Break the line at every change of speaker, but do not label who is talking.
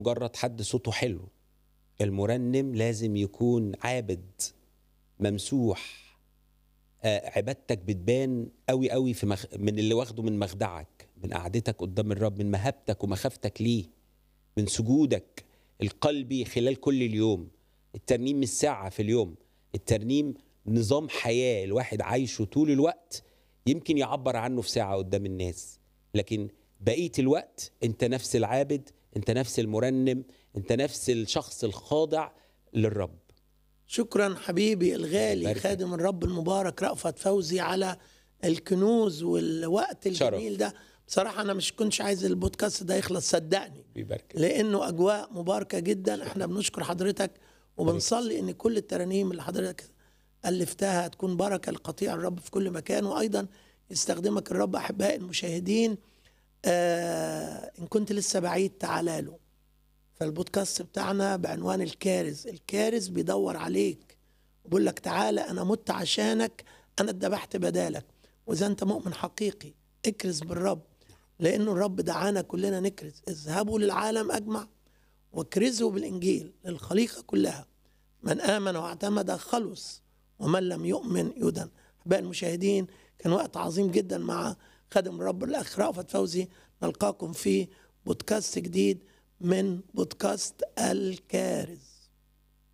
مجرد حد صوته حلو المرنم لازم يكون عابد ممسوح آه، عبادتك بتبان قوي قوي في مخ... من اللي واخده من مخدعك من قعدتك قدام الرب من مهابتك ومخافتك ليه من سجودك القلبي خلال كل اليوم الترنيم مش ساعة في اليوم الترنيم نظام حياة الواحد عايشه طول الوقت يمكن يعبر عنه في ساعة قدام الناس لكن بقية الوقت انت نفس العابد انت نفس المرنم انت نفس الشخص الخاضع للرب
شكرا حبيبي الغالي
بارك.
خادم الرب المبارك رأفت فوزي على الكنوز والوقت
شرف.
الجميل ده بصراحة أنا مش كنتش عايز البودكاست ده يخلص صدقني
بيبارك
لأنه أجواء مباركة جدا احنا بنشكر حضرتك وبنصلي إن كل الترانيم اللي حضرتك ألفتها تكون بركة لقطيع الرب في كل مكان وأيضا يستخدمك الرب أحباء المشاهدين آه إن كنت لسه بعيد تعالى له فالبودكاست بتاعنا بعنوان الكارز الكارز بيدور عليك وبيقول لك تعالى انا مت عشانك انا اتذبحت بدالك واذا انت مؤمن حقيقي اكرز بالرب لانه الرب دعانا كلنا نكرز اذهبوا للعالم اجمع واكرزوا بالانجيل للخليقه كلها من امن واعتمد خلص ومن لم يؤمن يدن احباء المشاهدين كان وقت عظيم جدا مع خادم الرب الاخ رأفت فوزي نلقاكم في بودكاست جديد من بودكاست الكارز